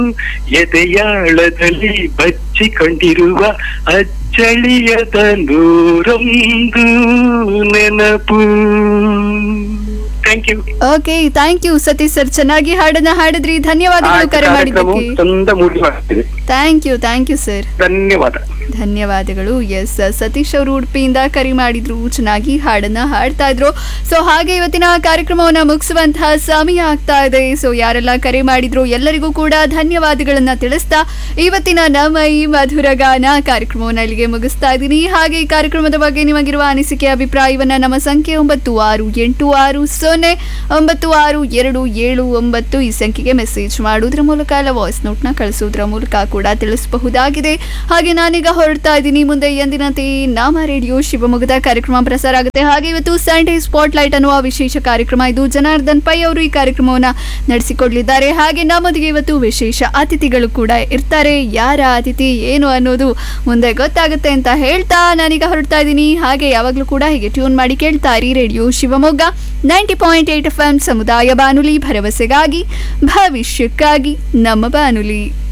ಎದೆಯಾಳದಲ್ಲಿ ಬಚ್ಚಿಕೊಂಡಿರುವ ಅಚ್ಚಳಿಯದ ನೂರೊಂದು ನೆನಪು thank you okay thank you Satish sir ಚೆನ್ನಾಗಿ ಹಾಡನ್ನ ಹಾಡಿದ್ರಿ ಧನ್ಯವಾದಗಳು ಕರೆ ಮಾಡಿದ್ದಕ್ಕೆ ಚಂದ ಮೂಡಿ ಮಾಡ್ತಿದೆ thank you thank you sir ಧನ್ಯವಾದ ಧನ್ಯವಾದಗಳು ಎಸ್ ಸತೀಶ್ ಅವರು ಉಡುಪಿಯಿಂದ ಕರೆ ಮಾಡಿದ್ರು ಚೆನ್ನಾಗಿ ಹಾಡನ್ನ ಹಾಡ್ತಾ ಇದ್ರು ಸೊ ಹಾಗೆ ಇವತ್ತಿನ ಕಾರ್ಯಕ್ರಮವನ್ನ ಮುಗಿಸುವಂತಹ ಸಮಯ ಆಗ್ತಾ ಇದೆ ಸೊ ಯಾರೆಲ್ಲ ಕರೆ ಮಾಡಿದ್ರು ಎಲ್ಲರಿಗೂ ಕೂಡ ಧನ್ಯವಾದಗಳನ್ನ ತಿಳಿಸ್ತಾ ಇವತ್ತಿನ ನಮ್ಮ ಈ ಮಧುರ ಗಾನ ಕಾರ್ಯಕ್ರಮವನ್ನ ಇಲ್ಲಿಗೆ ಮುಗಿಸ್ತಾ ಇದ್ದೀನಿ ಹಾಗೆ ಈ ಕಾರ್ಯಕ್ರಮದ ಬಗ್ಗೆ ನಿಮಗಿರುವ ಅನಿಸಿಕೆ ಅಭಿಪ್ರಾಯವನ್ನ ನಮ್ಮ ಸಂಖ್ಯೆ ಒಂಬತ್ತು ಆರು ಎಂಟು ಆರು ಸೊನ್ನೆ ಒಂಬತ್ತು ಆರು ಎರಡು ಏಳು ಒಂಬತ್ತು ಈ ಸಂಖ್ಯೆಗೆ ಮೆಸೇಜ್ ಮಾಡುವುದರ ಮೂಲಕ ಅಲ್ಲ ವಾಯ್ಸ್ ನೋಟ್ನ ಕಳಿಸೋದ್ರ ಮೂಲಕ ಕೂಡ ತಿಳಿಸಬಹುದಾಗಿದೆ ಹಾಗೆ ನಾನೀಗ ಹೊರಡ್ತಾ ಇದ್ದೀನಿ ಮುಂದೆ ಎಂದಿನಂತೆ ನಾಮ ರೇಡಿಯೋ ಶಿವಮೊಗ್ಗದ ಕಾರ್ಯಕ್ರಮ ಪ್ರಸಾರ ಆಗುತ್ತೆ ಹಾಗೆ ಇವತ್ತು ಸಂಡೇ ಸ್ಪಾಟ್ ಲೈಟ್ ಅನ್ನುವ ವಿಶೇಷ ಕಾರ್ಯಕ್ರಮ ಇದು ಜನಾರ್ದನ್ ಪೈ ಅವರು ಈ ಕಾರ್ಯಕ್ರಮವನ್ನ ನಡೆಸಿಕೊಡ್ಲಿದ್ದಾರೆ ಹಾಗೆ ನಮ್ಮೊಂದಿಗೆ ಇವತ್ತು ವಿಶೇಷ ಅತಿಥಿಗಳು ಕೂಡ ಇರ್ತಾರೆ ಯಾರ ಅತಿಥಿ ಏನು ಅನ್ನೋದು ಮುಂದೆ ಗೊತ್ತಾಗುತ್ತೆ ಅಂತ ಹೇಳ್ತಾ ನಾನೀಗ ಹೊರಡ್ತಾ ಇದ್ದೀನಿ ಹಾಗೆ ಯಾವಾಗಲೂ ಕೂಡ ಹೀಗೆ ಟ್ಯೂನ್ ಮಾಡಿ ಕೇಳ್ತಾ ಇರಿ radio Shivamogga ninety point eight F M ಸಮುದಾಯ ಬಾನುಲಿ ಭರವಸೆಗಾಗಿ ಭವಿಷ್ಯಕ್ಕಾಗಿ ನಮ್ಮ ಬಾನುಲಿ